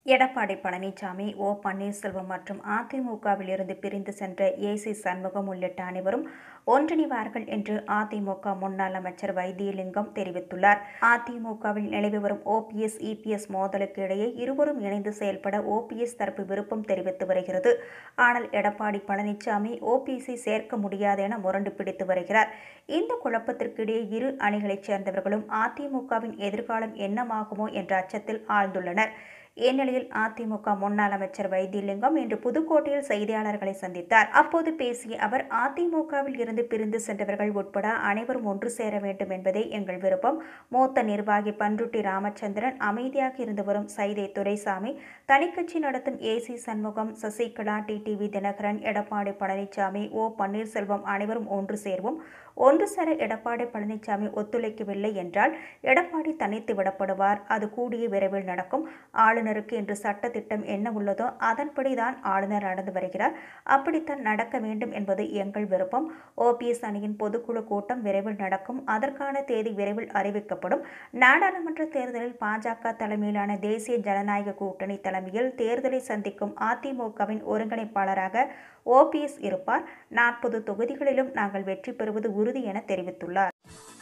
Edappadi Palaniswami O Panneerselvam மற்றும் அதிமுகவில் இருந்து பிரிந்து சென்ற ஏசி சண்முகம் உள்ளிட்ட அனைவரும் ஒன்றிணைவார்கள் என்று அதிமுக முன்னாள் அமைச்சர் வைத்தியலிங்கம் தெரிவித்துள்ளார் அதிமுகவில் நிலவி வரும் ஓபிஎஸ் இபிஎஸ் மோதலுக்கு இடையே இருவரும் இணைந்து செயல்பட ஓபிஎஸ் தரப்பு விருப்பம் தெரிவித்து வருகிறது ஆனால் எடப்பாடி பழனிசாமி ஓபிஎஸ்ஐ சேர்க்க முடியாது என முரண்டு பிடித்து வருகிறார் இந்த குழப்பத்திற்கிடையே இரு அணிகளைச் சேர்ந்தவர்களும் அதிமுகவின் எதிர்காலம் என்னமாகுமோ என்ற அச்சத்தில் ஆழ்ந்துள்ளனர் இந்நிலையில் அதிமுக முன்னாள் அமைச்சர் வைத்தியலிங்கம் இன்று புதுக்கோட்டையில் செய்தியாளர்களை சந்தித்தார் அப்போது பேசிய அவர் அதிமுகவில் இருந்து பிரிந்து சென்றவர்கள் உட்பட அனைவரும் ஒன்று சேர வேண்டும் என்பதே எங்கள் விருப்பம் மூத்த நிர்வாகி பன்ருட்டி ராமச்சந்திரன் அமைதியாக இருந்து வரும் சைதை துரைசாமி தனிக்கட்சி நடத்தும் A C Shanmugam Sasikala T T V Dhinakaran Edappadi Palaniswami O Panneerselvam அனைவரும் ஒன்று சேர்வோம் ஒன்று சேர எடப்பாடி பழனிசாமி ஒத்துழைக்கவில்லை என்றால் எடப்பாடி தனித்து விடப்படுவார் அது கூடிய விரைவில் நடக்கும் ஆளுநருக்கு இன்று சட்ட திட்டம் என்ன உள்ளதோ அதன்படி தான் ஆளுநர் நடந்து வருகிறார் அப்படித்தான் நடக்க வேண்டும் என்பது எங்கள் விருப்பம் ஓபிஎஸ் அணியின் பொதுக்குழு கூட்டம் விரைவில் நடக்கும் அதற்கான தேதி விரைவில் அறிவிக்கப்படும் நாடாளுமன்ற தேர்தலில் பாஜக தலைமையிலான தேசிய ஜனநாயக கூட்டணி தலைமையில் தேர்தலை சந்திக்கும் அதிமுகவின் ஒருங்கிணைப்பாளராக ஓபிஎஸ் இருப்பார் நாற்பது தொகுதிகளிலும் நாங்கள் வெற்றி பெறுவது உறுதி என தெரிவித்துள்ளார்